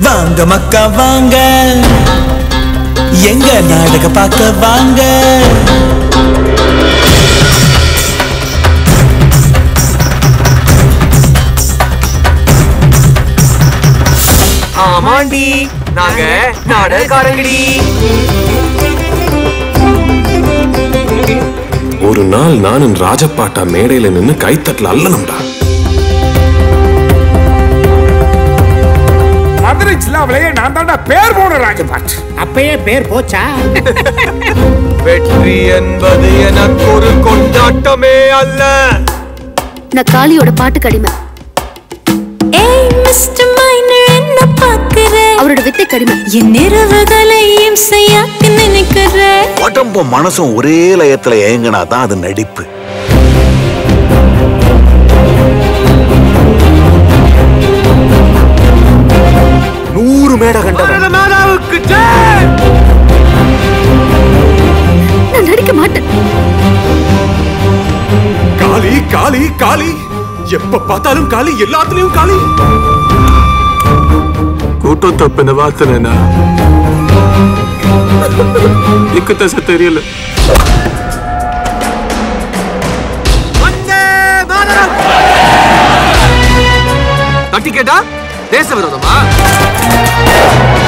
வாங்க மக்கா வாங்க எங்க நாடக பார்க்க வாங்க ஆமாண்டி நாங்க நாடகாரங்கடி ஒரு நாள் நானும் ராஜபாட்டா மேடையில நின்னு கைத்தட்டல அல்லணும்டா மதுரை ஜில்லாவிலேயே நான் தாண்டா பேர் போன ராஜபாட் அப்பயே பேர் போச்சா வெற்றி என்பது எனக்கு ஒரு கொண்டாட்டமே அல்ல நான் காளியோட பாட்டுக்கு அடிமை ஏய் மிஸ்டர் மைனர் என்ன பார்க்கிற அவரோட வித்தை கடிமை என் நிறவுகளையும் செய்யாக்க நினைக்கிற உடம்பும் மனசும் ஒரே லயத்துல ஏங்கினா தான் அது நடிப்பு நூறு மேடை கண்டவன் மாதாவுக்கு நான் நடிக்க மாட்டேன் காளி காளி காளி எப்ப பார்த்தாலும் காளி எல்லாத்துலயும் காளி கூட்டம் தப்புன வார்த்தைனா இக்கு தசை தெரியல தட்டி கேட்டா தேச விரோதமா